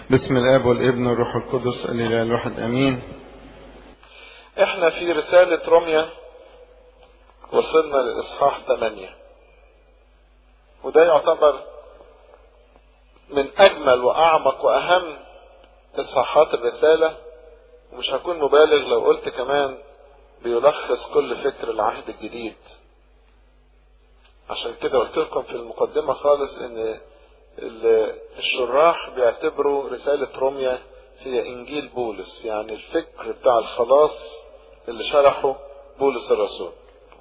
بسم الاب والابن والروح القدس الاله الواحد امين احنا في رسالة روميا وصلنا لإصحاح 8 وده يعتبر من أجمل وأعمق وأهم إصحاحات الرسالة ومش هكون مبالغ لو قلت كمان بيلخص كل فكر العهد الجديد عشان كده قلت لكم في المقدمة خالص ان الشراح بيعتبروا رسالة روميا هي انجيل بولس يعني الفكر بتاع الخلاص اللي شرحه بولس الرسول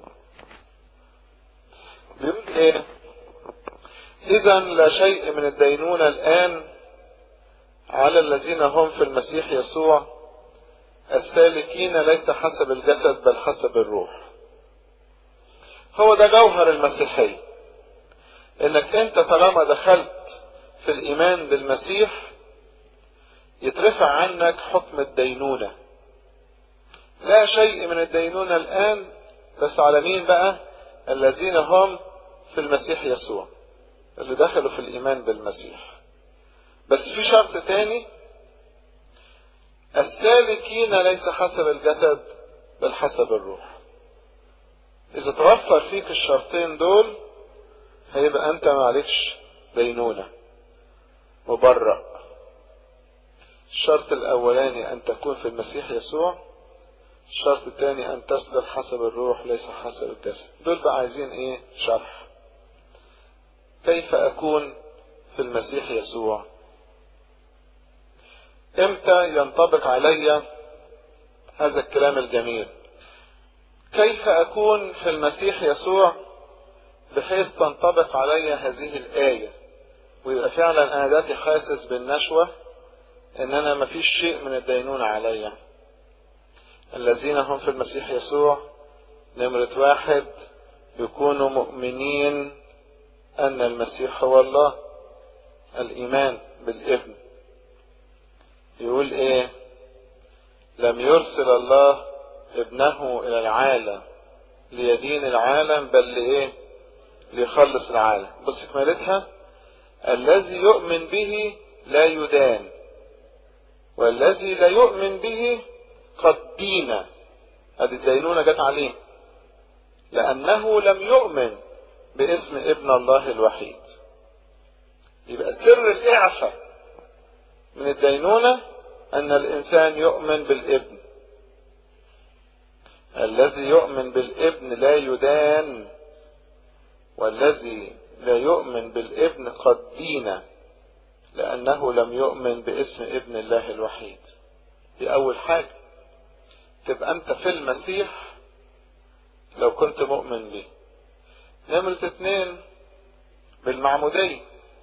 بيقول ايه اذا لا شيء من الدينونة الان على الذين هم في المسيح يسوع السالكين ليس حسب الجسد بل حسب الروح هو ده جوهر المسيحية انك انت طالما دخلت في الايمان بالمسيح يترفع عنك حكم الدينونة لا شيء من الدينونة الان بس على مين بقى الذين هم في المسيح يسوع اللي دخلوا في الايمان بالمسيح بس في شرط تاني السالكين ليس حسب الجسد بل حسب الروح اذا توفر فيك الشرطين دول هيبقى انت معلكش دينونة مبرأ الشرط الاولاني ان تكون في المسيح يسوع الشرط الثاني ان تسلك حسب الروح ليس حسب الجسد دول بقى عايزين ايه شرح كيف اكون في المسيح يسوع امتى ينطبق علي هذا الكلام الجميل كيف اكون في المسيح يسوع بحيث تنطبق علي هذه الآية ويبقى فعلا انا دلوقتي حاسس بالنشوة ان انا مفيش شيء من الدينونة عليا الذين هم في المسيح يسوع نمرة واحد يكونوا مؤمنين ان المسيح هو الله الايمان بالابن يقول ايه لم يرسل الله ابنه الى العالم ليدين العالم بل لايه ليخلص العالم بص كمالتها الذي يؤمن به لا يدان والذي لا يؤمن به قد دين هذه الدينونة جت عليه لأنه لم يؤمن باسم ابن الله الوحيد يبقى سر الإعفاء من الدينونة أن الإنسان يؤمن بالابن الذي يؤمن بالابن لا يدان والذي لا يؤمن بالابن قد دين لأنه لم يؤمن باسم ابن الله الوحيد دي أول حاجة تبقى أنت في المسيح لو كنت مؤمن به نمرة اتنين بالمعمودية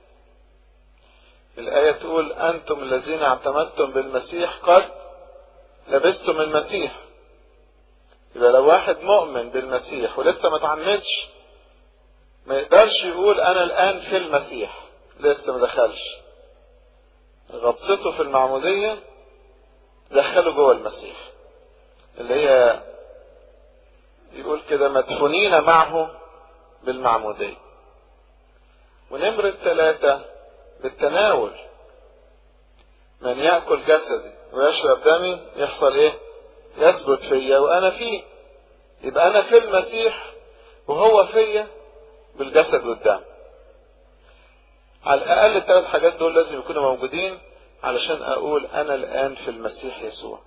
الآية تقول أنتم الذين اعتمدتم بالمسيح قد لبستم المسيح يبقى لو واحد مؤمن بالمسيح ولسه ما تعمدش ما يقدرش يقول أنا الآن في المسيح لسه ما دخلش غطسته في المعمودية دخله جوه المسيح اللي هي يقول كده مدفونين معه بالمعمودية ونمرة ثلاثة بالتناول من يأكل جسدي ويشرب دمي يحصل ايه يثبت فيا وانا فيه يبقى انا في المسيح وهو فيا بالجسد والدم على الاقل الثلاث حاجات دول لازم يكونوا موجودين علشان اقول انا الان في المسيح يسوع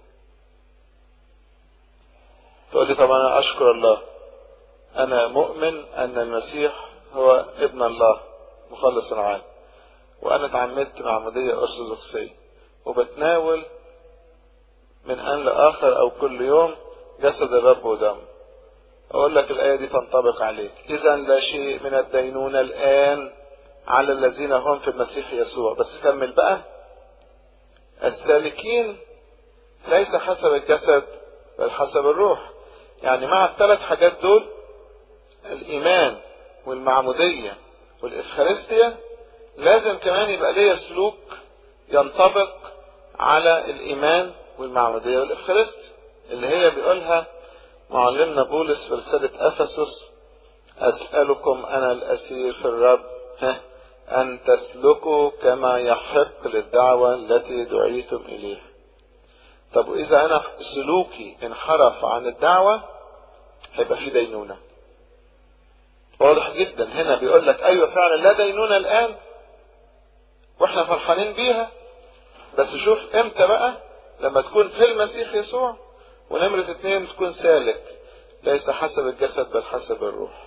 تقول لي طب انا اشكر الله انا مؤمن ان المسيح هو ابن الله مخلص العالم وانا اتعمدت معمودية ارثوذكسية وبتناول من ان لاخر او كل يوم جسد الرب ودم اقول لك الايه دي تنطبق عليك اذا لا شيء من الدينونة الان على الذين هم في المسيح يسوع بس كمل بقى السالكين ليس حسب الجسد بل حسب الروح يعني مع الثلاث حاجات دول الايمان والمعمودية والافخارستيا لازم كمان يبقى ليا سلوك ينطبق على الايمان والمعمودية والافخارستيا اللي هي بيقولها معلمنا بولس في رسالة افسس اسألكم انا الاسير في الرب ها أن تسلكوا كما يحق للدعوة التي دعيتم إليها طب وإذا أنا سلوكي انحرف عن الدعوة هيبقى في دينونة واضح جدا هنا بيقول لك أيوة فعلا لا دينونة الآن واحنا فرحانين بيها بس شوف امتى بقى لما تكون في المسيح يسوع ونمرة اتنين تكون سالك ليس حسب الجسد بل حسب الروح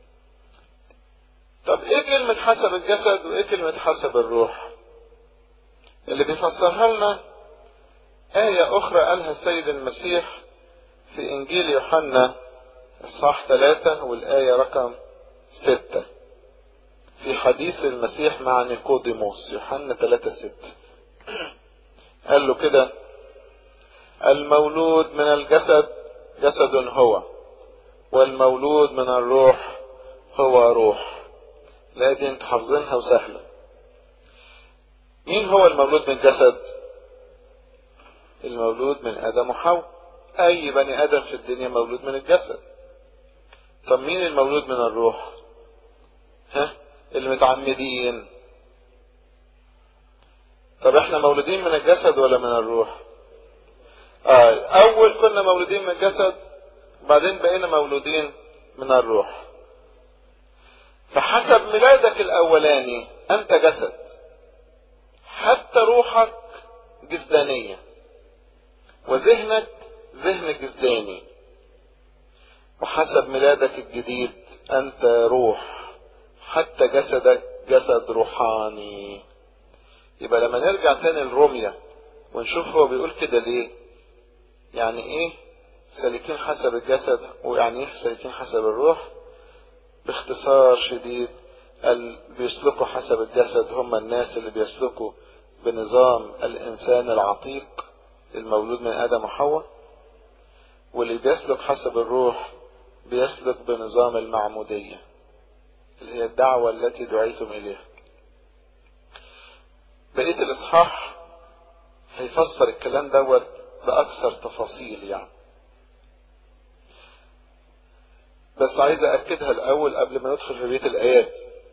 طب ايه كلمة حسب الجسد وايه كلمة حسب الروح اللي بيفسرها لنا آية أخرى قالها السيد المسيح في إنجيل يوحنا إصحاح ثلاثة والآية رقم ستة في حديث المسيح مع نيقوديموس يوحنا ثلاثة ستة قال له كده المولود من الجسد جسد هو والمولود من الروح هو روح لا دي انتوا حافظينها وسهلة مين هو المولود من جسد المولود من ادم وحواء اي بني ادم في الدنيا مولود من الجسد طب مين المولود من الروح ها المتعمدين طب احنا مولودين من الجسد ولا من الروح آه اول كنا مولودين من الجسد بعدين بقينا مولودين من الروح فحسب ميلادك الاولاني انت جسد حتى روحك جسدانية وذهنك ذهن جسداني وحسب ميلادك الجديد انت روح حتى جسدك جسد روحاني يبقى لما نرجع تاني لروميا ونشوف هو بيقول كده ليه يعني ايه سالكين حسب الجسد ويعني ايه سالكين حسب الروح باختصار شديد اللي بيسلكوا حسب الجسد هم الناس اللي بيسلكوا بنظام الانسان العتيق المولود من ادم وحواء واللي بيسلك حسب الروح بيسلك بنظام المعمودية اللي هي الدعوة التي دعيتم إليها بقية الإصحاح هيفسر الكلام دوت بأكثر تفاصيل يعني بس عايز أأكدها الأول قبل ما ندخل في بيت الآيات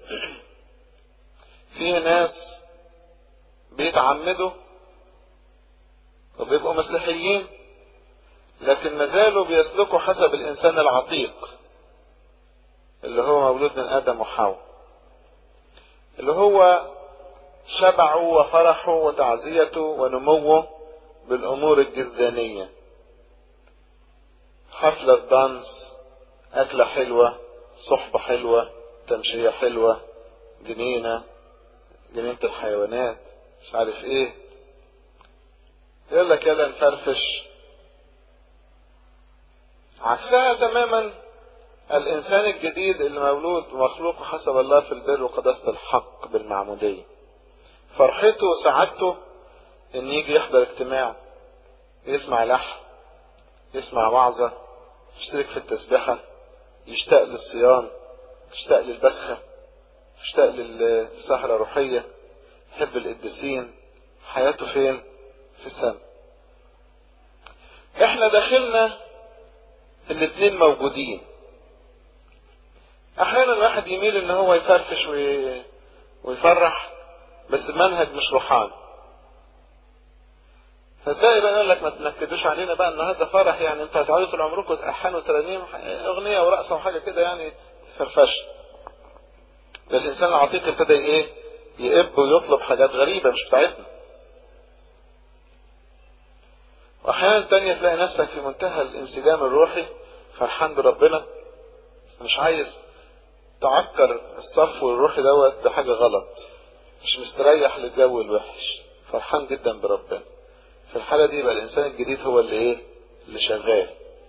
في ناس بيتعمدوا وبيبقوا مسيحيين لكن ما زالوا بيسلكوا حسب الإنسان العتيق اللي هو مولود من آدم وحواء اللي هو شبعه وفرحه وتعزيته ونموه بالأمور الجسدانية حفلة دانس أكلة حلوة صحبة حلوة تمشية حلوة جنينة جنينة الحيوانات مش عارف ايه يقول لك يلا نفرفش عكسها تماما الإنسان الجديد اللي مولود ومخلوق حسب الله في البر وقداسة الحق بالمعمودية فرحته وسعادته إن يجي يحضر اجتماع يسمع لحن يسمع وعظة يشترك في التسبحة يشتاق للصيام يشتاق للبسخة يشتاق للسهرة الروحية يحب القديسين حياته فين؟ في السماء احنا داخلنا الاتنين موجودين احيانا الواحد يميل ان هو يفرفش وي... ويفرح بس المنهج مش روحاني فتلاقي بقى يقول لك ما تنكدوش علينا بقى النهارده فرح يعني انتوا هتقعدوا طول عمركم تلحنوا ترانيم اغنيه ورقصه وحاجه كده يعني فرفشه ده الانسان العتيق ابتدى ايه يقب ويطلب حاجات غريبه مش بتاعتنا واحيانا تانية تلاقي نفسك في منتهى الانسجام الروحي فرحان بربنا مش عايز تعكر الصف الروحي دوت بحاجة غلط مش مستريح للجو الوحش فرحان جدا بربنا في الحالة دي يبقى الإنسان الجديد هو اللي إيه اللي شغال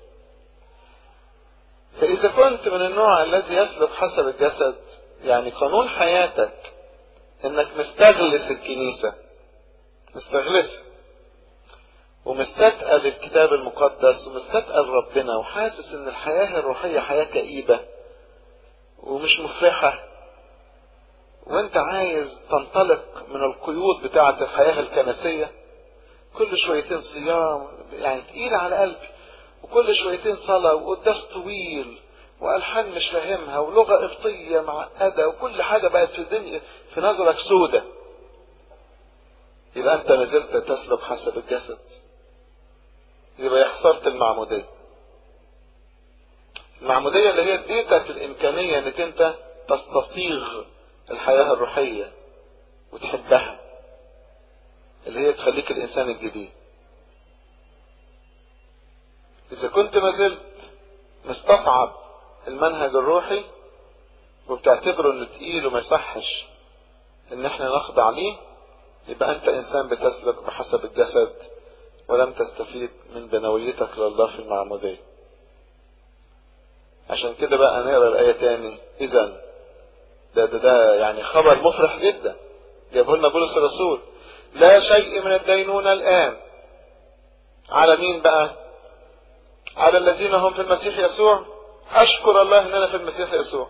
فإذا كنت من النوع الذي يسلك حسب الجسد يعني قانون حياتك إنك مستغلس الكنيسة مستغلسها ومستثقل الكتاب المقدس ومستثقل ربنا وحاسس ان الحياة الروحية حياة كئيبة ومش مفرحة وانت عايز تنطلق من القيود بتاعة الحياة الكنسية كل شويتين صيام يعني تقيل على قلبي وكل شويتين صلاة وقداس طويل والحان مش فاهمها ولغه قبطيه معقده وكل حاجه بقت في الدنيا في نظرك سودة يبقى انت ما زلت تسلك حسب الجسد يبقى خسرت المعموديه المعموديه اللي هي اديتك الامكانيه انك انت تستصيغ الحياه الروحيه وتحبها اللي هي تخليك الانسان الجديد اذا كنت ما زلت مستصعب المنهج الروحي وبتعتبره انه تقيل وما يصحش ان احنا نخضع ليه يبقى انت انسان بتسلك بحسب الجسد ولم تستفيد من بنويتك لله في المعمودية عشان كده بقى نقرا الآية تاني إذا ده, ده ده يعني خبر مفرح جدا جابه لنا بولس الرسول لا شيء من الدينونة الآن على مين بقى؟ على الذين هم في المسيح يسوع أشكر الله إن أنا في المسيح يسوع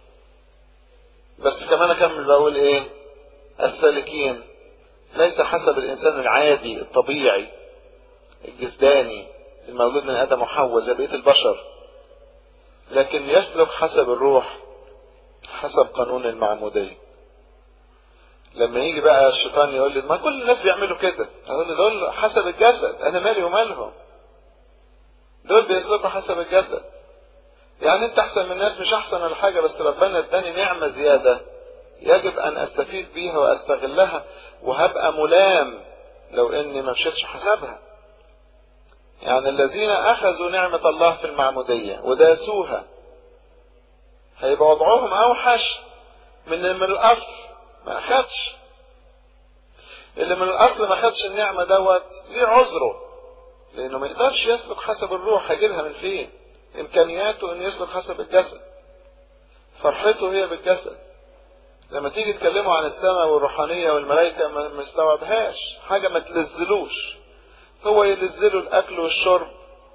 بس كمان أكمل بقول إيه؟ السالكين ليس حسب الإنسان العادي الطبيعي الجسداني المولود من آدم وحواء زي بقية البشر لكن يسلك حسب الروح حسب قانون المعمودية لما يجي بقى الشيطان يقول لي ما كل الناس بيعملوا كده اقول له دول حسب الجسد انا مالي ومالهم دول بيسلكوا حسب الجسد يعني انت احسن من الناس مش احسن ولا حاجه بس ربنا اداني نعمه زياده يجب ان استفيد بيها واستغلها وهبقى ملام لو اني ما مشيتش حسبها يعني الذين اخذوا نعمه الله في المعموديه وداسوها هيبقى وضعهم اوحش من اللي من الاصل ما اخدش اللي من الاصل ما خدش النعمه دوت ليه عذره لانه ما يقدرش يسلك حسب الروح هيجيبها من فين امكانياته انه يسلك حسب الجسد فرحته هي بالجسد لما تيجي تكلموا عن السماء والروحانية والملائكة ما يستوعبهاش حاجة ما تلزلوش هو يلزله الأكل والشرب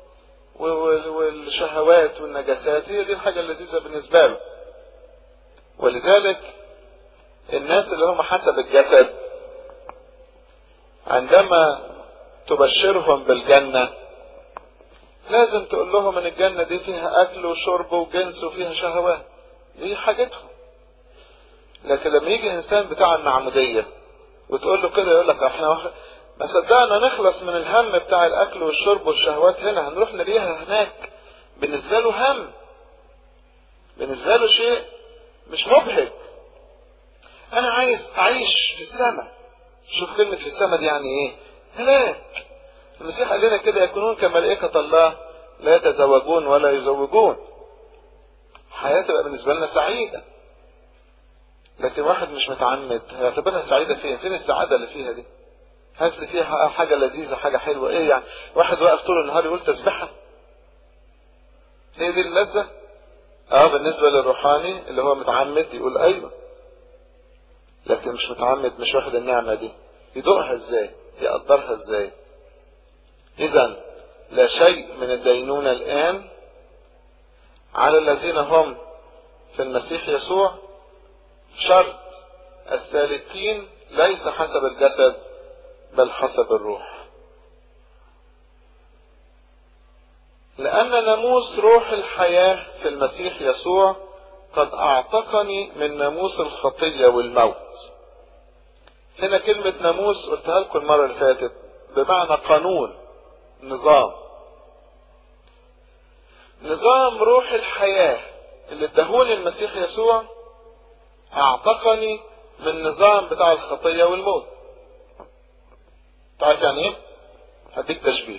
والشهوات والنجاسات هي دي الحاجة اللذيذة بالنسبة له ولذلك الناس اللي هم حسب الجسد عندما تبشرهم بالجنة لازم تقول لهم ان الجنة دي فيها اكل وشرب وجنس وفيها شهوات دي حاجتهم لكن لما يجي انسان بتاع المعمودية وتقول له كده يقول لك احنا واحد ما صدقنا نخلص من الهم بتاع الاكل والشرب والشهوات هنا هنروح نلاقيها هناك بالنسبة له هم بالنسبة له شيء مش مبهج انا عايز اعيش في السماء شوف كلمة في السماء دي يعني ايه هناك المسيح قال لنا كده يكونون كملائكة الله لا يتزوجون ولا يزوجون حياة تبقى بالنسبة لنا سعيدة لكن واحد مش متعمد هيعتبرها سعيدة فين فين السعادة اللي فيها دي هات لي فيها حاجة لذيذة حاجة حلوة ايه يعني واحد واقف طول النهار يقول تسبحة هي دي اللذة اه بالنسبة للروحاني اللي هو متعمد يقول ايوه لكن مش متعمد مش واخد النعمة دي يدوقها ازاي يقدرها ازاي اذا لا شيء من الدينونة الان على الذين هم في المسيح يسوع شرط السالكين ليس حسب الجسد بل حسب الروح لأن ناموس روح الحياة في المسيح يسوع قد أعتقني من ناموس الخطية والموت هنا كلمة ناموس قلتها لكم المرة اللي فاتت بمعنى قانون نظام نظام روح الحياة اللي ادهوني المسيح يسوع اعتقني من النظام بتاع الخطية والموت تعرف يعني ايه هديك تشبيه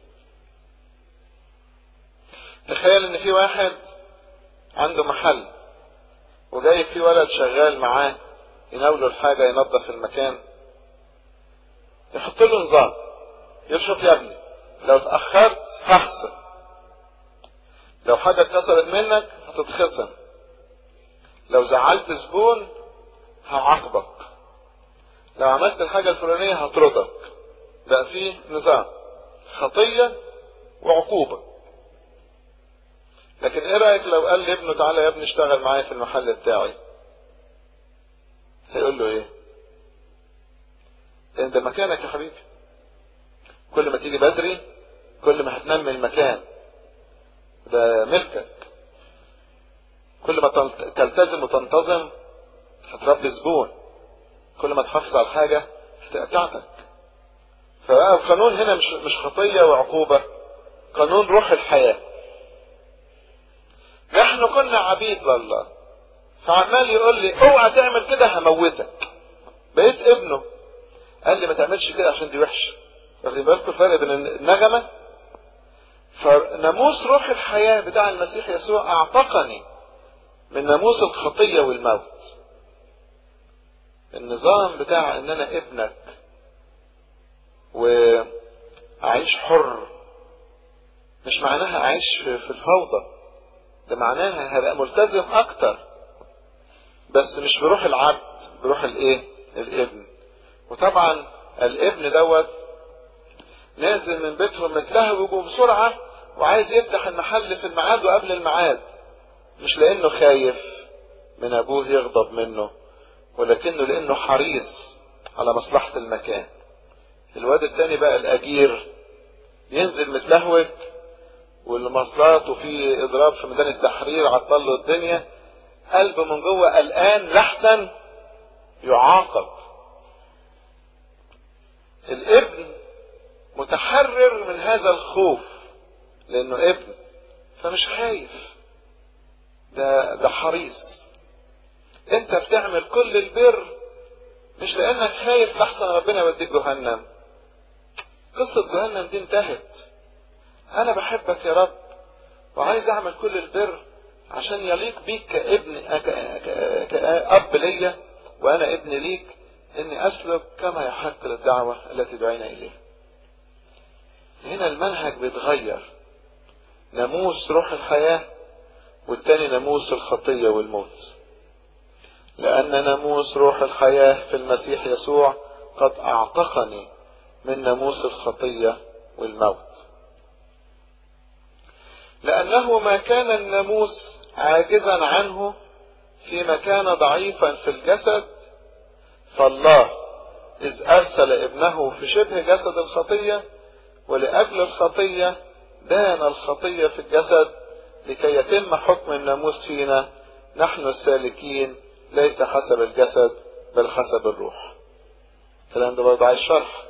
تخيل ان في واحد عنده محل وجاي في ولد شغال معاه يناوله الحاجة ينظف المكان يحط له نظام يشوف يا ابني لو اتأخرت هخسر لو حاجة اتكسرت منك هتتخصم لو زعلت زبون هعاقبك لو عملت الحاجة الفلانية هطردك بقى فيه نظام خطية وعقوبة لكن ايه رأيك لو قال لابنه تعالى يا ابني اشتغل معايا في المحل بتاعي هيقول له ايه انت مكانك يا حبيبي كل ما تيجي بدري كل ما هتنمي المكان ده ملكك كل ما تلتزم وتنتظم هتربي زبون كل ما تحافظ على الحاجة هتبقى بتاعتك فبقى القانون هنا مش مش خطية وعقوبة قانون روح الحياة نحن كنا عبيد لله فعمال يقول لي اوعى تعمل كده هموتك بقيت ابنه قال لي ما تعملش كده عشان دي وحشه واخدين بالكم الفرق بين النغمه فناموس روح الحياه بتاع المسيح يسوع اعتقني من ناموس الخطيه والموت النظام بتاع ان انا ابنك واعيش حر مش معناها اعيش في الفوضى ده معناها هبقى ملتزم اكتر بس مش بروح العبد بروح الايه الابن وطبعا الابن دوت نازل من بيتهم متلهوج وبسرعة وعايز يفتح المحل في الميعاد وقبل الميعاد مش لانه خايف من ابوه يغضب منه ولكنه لانه حريص على مصلحة المكان الواد التاني بقى الاجير ينزل متلهوج والمواصلات وفي اضراب في ميدان التحرير عطل له الدنيا قلبه من جوه قلقان لحسن يعاقب الابن متحرر من هذا الخوف لانه ابن فمش خايف ده ده حريص انت بتعمل كل البر مش لانك خايف لحسن ربنا يوديك جهنم قصة جهنم دي انتهت انا بحبك يا رب وعايز اعمل كل البر عشان يليق بيك كابن كأب ليا وانا ابن ليك اني اسلك كما يحق للدعوة التي دعينا اليها هنا المنهج بيتغير ناموس روح الحياة والتاني ناموس الخطية والموت لأن ناموس روح الحياة في المسيح يسوع قد أعتقني من ناموس الخطية والموت لأنه ما كان الناموس عاجزا عنه فيما كان ضعيفا في الجسد فالله إذ أرسل ابنه في شبه جسد الخطية ولأجل الخطية دان الخطية في الجسد لكي يتم حكم الناموس فينا نحن السالكين ليس حسب الجسد بل حسب الروح الكلام ده برضه عايز شرح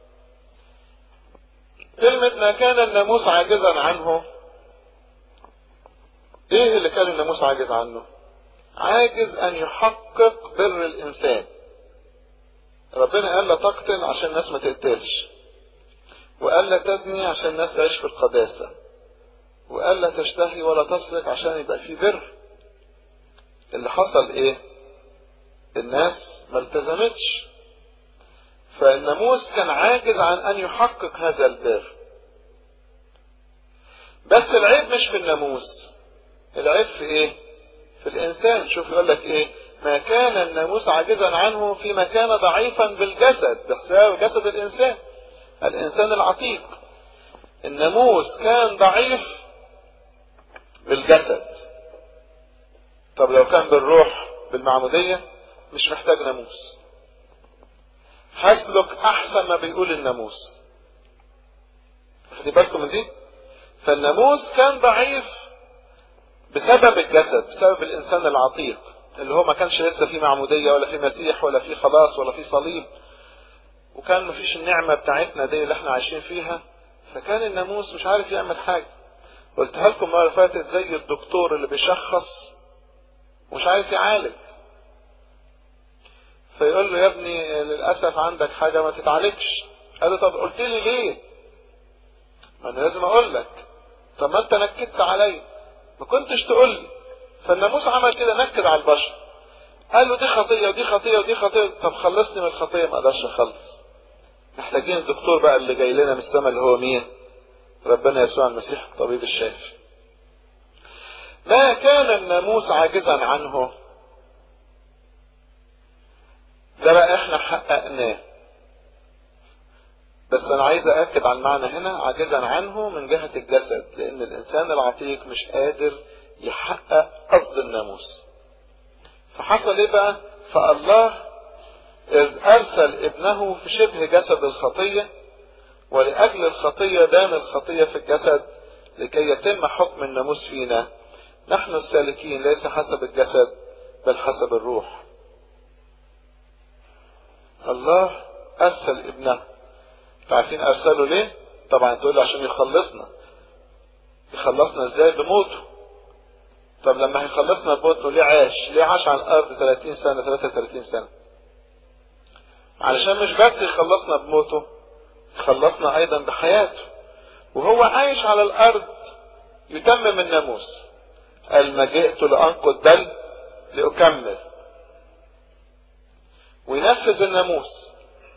كلمة ما كان الناموس عاجزا عنه ايه اللي كان الناموس عاجز عنه عاجز ان يحقق بر الانسان ربنا قال لا تقتل عشان الناس ما تقتلش وقال لا تزني عشان الناس تعيش في القداسة وقال لا تشتهي ولا تسرق عشان يبقى في بر اللي حصل ايه الناس ما التزمتش فالناموس كان عاجز عن ان يحقق هذا البر بس العيب مش في الناموس العيب في ايه في الانسان شوف يقول لك ايه ما كان الناموس عاجزا عنه فيما كان ضعيفا بالجسد بسبب جسد الانسان الانسان العتيق الناموس كان ضعيف بالجسد طب لو كان بالروح بالمعمودية مش محتاج ناموس هسلك احسن ما بيقول الناموس خدي بالكم من دي فالناموس كان ضعيف بسبب الجسد بسبب الانسان العتيق اللي هو ما كانش لسه في معمودية ولا في مسيح ولا في خلاص ولا في صليب وكان مفيش النعمة بتاعتنا دي اللي احنا عايشين فيها فكان الناموس مش عارف يعمل حاجة قلتها لكم مرة فاتت زي الدكتور اللي بيشخص ومش عارف يعالج فيقول له يا ابني للأسف عندك حاجة ما تتعالجش قال له طب قلت لي ليه ما انا لازم اقول لك طب ما انت نكدت عليا ما كنتش تقول لي فالناموس عمل كده نكد على البشر قال له دي خطية ودي خطية ودي خطية طب خلصني من الخطية ما قدرش اخلص محتاجين الدكتور بقى اللي جاي لنا من السماء اللي هو مين ربنا يسوع المسيح الطبيب الشافي ما كان الناموس عاجزا عنه ده بقى احنا حققناه بس انا عايز اكد على المعنى هنا عاجزا عنه من جهة الجسد لان الانسان العتيق مش قادر يحقق قصد الناموس فحصل ايه بقى فالله إذ أرسل ابنه في شبه جسد الخطية ولأجل الخطية دام الخطية في الجسد لكي يتم حكم الناموس فينا نحن السالكين ليس حسب الجسد بل حسب الروح الله ارسل ابنه عارفين ارسله ليه طبعا تقول عشان يخلصنا يخلصنا ازاي بموته طب لما هيخلصنا بموته ليه عاش ليه عاش على الارض 30 سنه 33 سنه علشان مش بس يخلصنا بموته يخلصنا ايضا بحياته وهو عايش على الارض يتمم الناموس قال ما جئت لانقض بل لاكمل وينفذ الناموس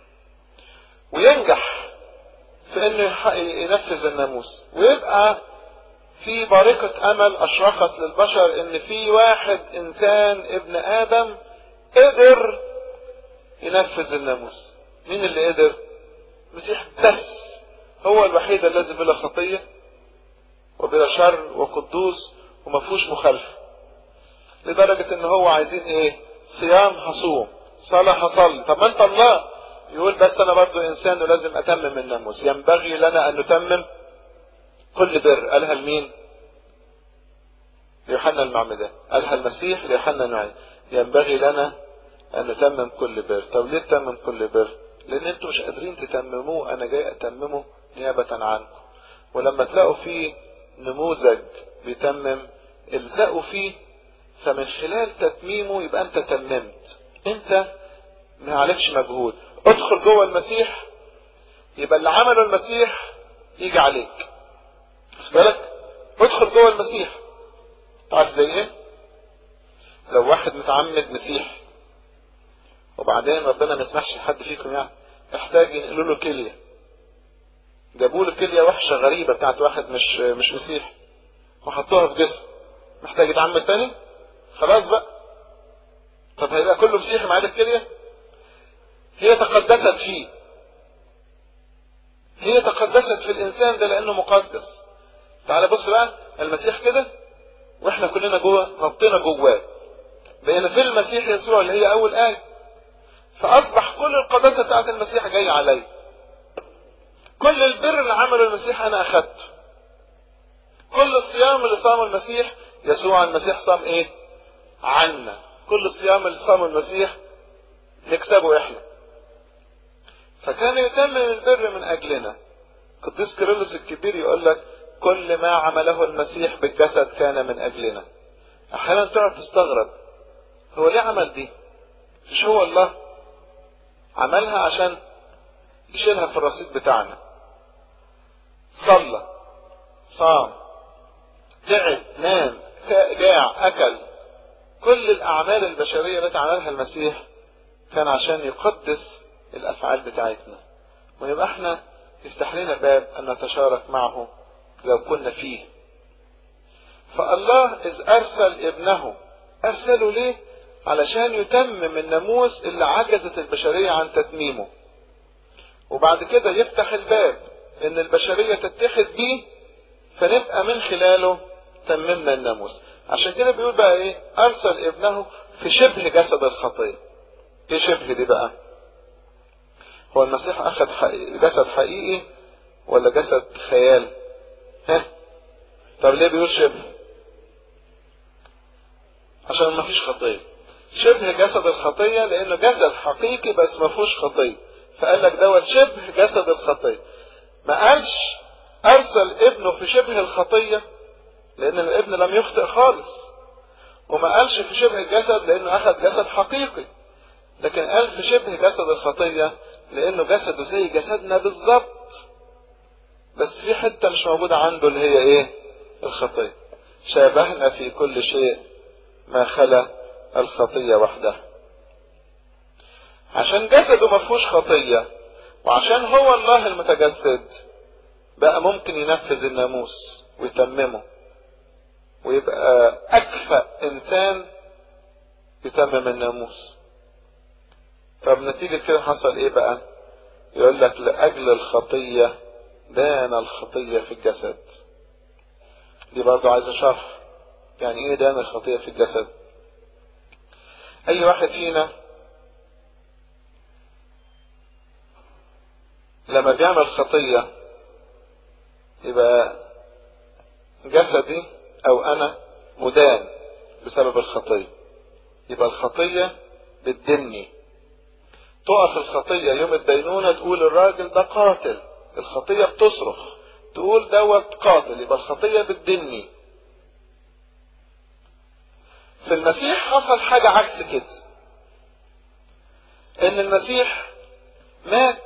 وينجح في انه ينفذ الناموس ويبقى في بارقة امل اشرقت للبشر ان في واحد انسان ابن ادم قدر ينفذ الناموس مين اللي قدر المسيح بس هو الوحيد الذي بلا خطية وبلا شر وقدوس وما فيهوش مخالفة لدرجة ان هو عايزين ايه صيام هصوم صلاة هصلي طب ما انت الله يقول بس انا برضو انسان ولازم اتمم الناموس ينبغي لنا ان نتمم كل بر قالها لمين ليوحنا المعمدان قالها المسيح ليوحنا المعمدان ينبغي لنا ان نتمم كل بر طب ليه تتمم كل بر لان انتوا مش قادرين تتمموه انا جاي اتممه نيابة عنكم ولما تلاقوا فيه نموذج بيتمم الزقوا فيه فمن خلال تتميمه يبقى انت تممت انت ما عليكش مجهود ادخل جوه المسيح يبقى اللي عمله المسيح يجي عليك خد بالك ادخل جوه المسيح تعرف زي ايه لو واحد متعمد مسيح وبعدين ربنا ما يسمحش لحد فيكم يعني احتاج ينقلوا له كليه جابوا له كليه وحشه غريبه بتاعت واحد مش مش مسيح وحطوها في جسم محتاج يتعمد تاني خلاص بقى طب هيبقى كله مسيحي معاه الكليه هي تقدست فيه هي تقدست في الانسان ده لانه مقدس تعال بص بقى المسيح كده واحنا كلنا جوه نطينا جواه بقينا في المسيح يسوع اللي هي اول ايه فاصبح كل القداسه بتاعت المسيح جايه علي كل البر اللي عمله المسيح انا اخدته كل الصيام اللي صامه المسيح يسوع المسيح صام ايه عنا كل الصيام اللي صامه المسيح نكسبه احنا فكان يتمم البر من اجلنا قديس كيرلس الكبير يقول لك كل ما عمله المسيح بالجسد كان من اجلنا احيانا تقعد تستغرب هو ليه عمل دي مش هو الله عملها عشان يشيلها في الرصيد بتاعنا صلى صام تعب نام جاع اكل كل الاعمال البشريه التي عملها المسيح كان عشان يقدس الافعال بتاعتنا ويبقى احنا يفتح لنا باب ان نتشارك معه لو كنا فيه فالله اذ ارسل ابنه ارسله ليه علشان يتمم الناموس اللي عجزت البشرية عن تتميمه وبعد كده يفتح الباب ان البشرية تتحد بيه فنبقى من خلاله تممنا الناموس عشان كده بيقول بقى ايه ارسل ابنه في شبه جسد الخطية ايه شبه دي بقى هو المسيح اخذ حقيقي جسد حقيقي ولا جسد خيال ها طب ليه بيقول شبه عشان ما فيش خطيه شبه جسد الخطيه لانه جسد حقيقي بس ما فيهوش خطيه فقال لك دوت شبه جسد الخطيه ما قالش ارسل ابنه في شبه الخطيه لان الابن لم يخطئ خالص وما قالش في شبه الجسد لانه اخذ جسد حقيقي لكن قال في شبه جسد الخطيه لانه جسده زي جسدنا بالظبط بس في حته مش موجوده عنده اللي هي ايه الخطيه شابهنا في كل شيء ما خلا الخطيه وحدها عشان جسده ما فيهوش خطيه وعشان هو الله المتجسد بقى ممكن ينفذ الناموس ويتممه ويبقى اكفأ انسان يتمم الناموس طب نتيجة كده حصل ايه بقى يقول لك لأجل الخطية دان الخطية في الجسد دي برضو عايزة شرح يعني ايه دان الخطية في الجسد اي واحد فينا لما بيعمل خطية يبقى جسدي او انا مدان بسبب الخطية يبقى الخطية بتدني تقف الخطية يوم الدينونة تقول الراجل ده قاتل الخطية بتصرخ تقول دوت قاتل يبقى الخطية بتدني في المسيح حصل حاجة عكس كده ان المسيح مات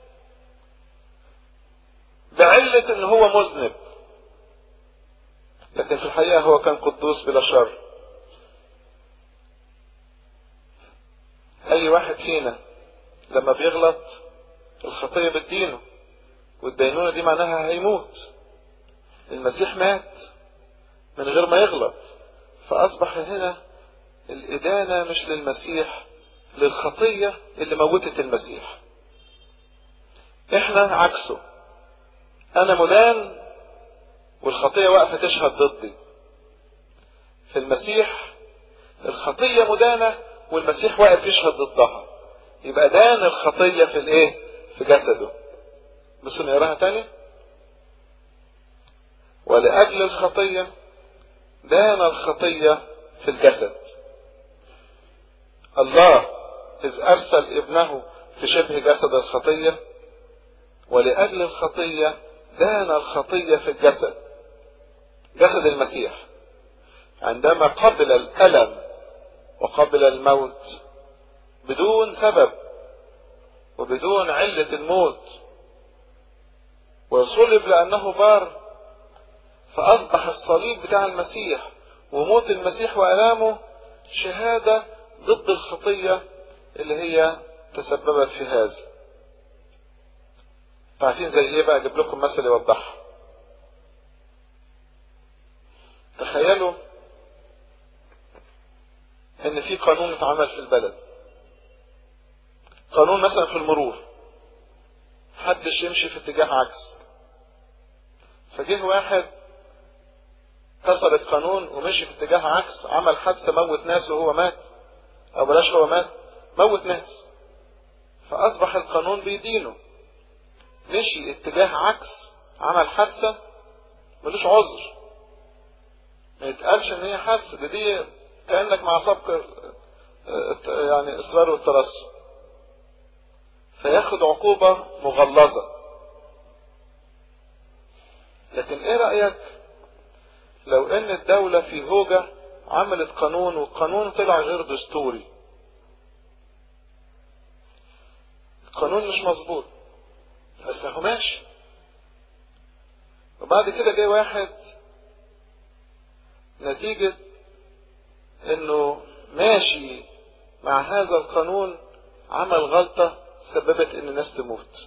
بعلة ان هو مذنب لكن في الحقيقة هو كان قدوس بلا شر اي واحد فينا لما بيغلط الخطية بتدينه والدينونة دي معناها هيموت المسيح مات من غير ما يغلط فأصبح هنا الإدانة مش للمسيح للخطية اللي موتت المسيح احنا عكسه انا مدان والخطية واقفة تشهد ضدي في المسيح الخطية مدانة والمسيح واقف يشهد ضدها يبقى دان الخطية في الايه في جسده بس نقراها تاني ولأجل الخطية دان الخطية في الجسد الله إذ أرسل ابنه في شبه جسد الخطية ولأجل الخطية دان الخطية في الجسد جسد المسيح عندما قبل الألم وقبل الموت بدون سبب وبدون علة الموت وصلب لأنه بار فأصبح الصليب بتاع المسيح وموت المسيح وألامه شهادة ضد الخطية اللي هي تسببت في هذا عارفين زي ايه بقى اجيب لكم مثل يوضحها تخيلوا ان في قانون اتعمل في البلد قانون مثلا في المرور محدش يمشي في اتجاه عكس فجه واحد كسر القانون ومشي في اتجاه عكس عمل حادثة موت ناس وهو مات او بلاش هو مات موت ناس فاصبح القانون بيدينه مشي اتجاه عكس عمل حادثة ملوش عذر ما يتقالش ان هي حادثة دي, دي كأنك مع سبق يعني اصرار والترصد فياخد عقوبة مغلظة لكن ايه رأيك لو ان الدولة في هوجة عملت قانون والقانون طلع غير دستوري القانون مش مظبوط بس هو ماشي وبعد كده جاي واحد نتيجة انه ماشي مع هذا القانون عمل غلطة سببت ان الناس تموت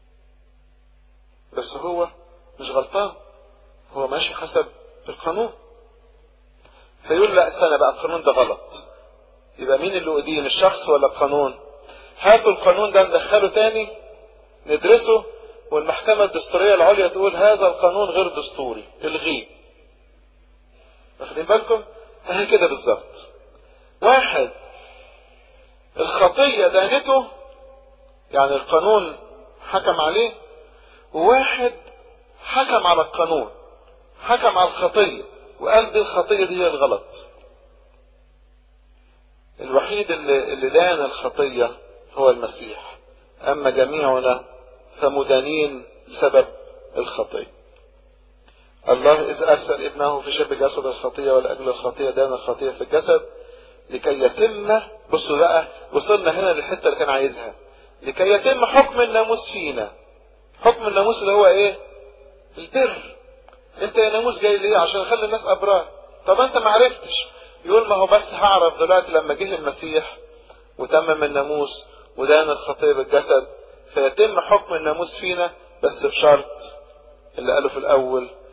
بس هو مش غلطان هو ماشي حسب القانون فيقول لا استنى بقى القانون ده غلط يبقى مين اللي أدين الشخص ولا القانون هاتوا القانون ده ندخله تاني ندرسه والمحكمة الدستورية العليا تقول هذا القانون غير دستوري الغيه واخدين بالكم فهي كده بالظبط واحد الخطية دانته يعني القانون حكم عليه وواحد حكم على القانون حكم على الخطية وقال دي الخطية دي هي الغلط الوحيد اللي, اللي دان الخطية هو المسيح أما جميعنا فمدانين بسبب الخطية الله إذ أرسل ابنه في شبه جسد الخطية ولأجل الخطية دان الخطية في الجسد لكي يتم بصوا بقى وصلنا هنا للحتة اللي كان عايزها لكي يتم حكم الناموس فينا حكم الناموس اللي هو ايه البر انت يا ناموس جاي ليه عشان اخلي الناس ابرار طب انت ما عرفتش يقول ما هو بس هعرف دلوقتي لما جه المسيح وتمم الناموس ودان الخطيه بالجسد فيتم حكم الناموس فينا بس بشرط اللي قاله في الاول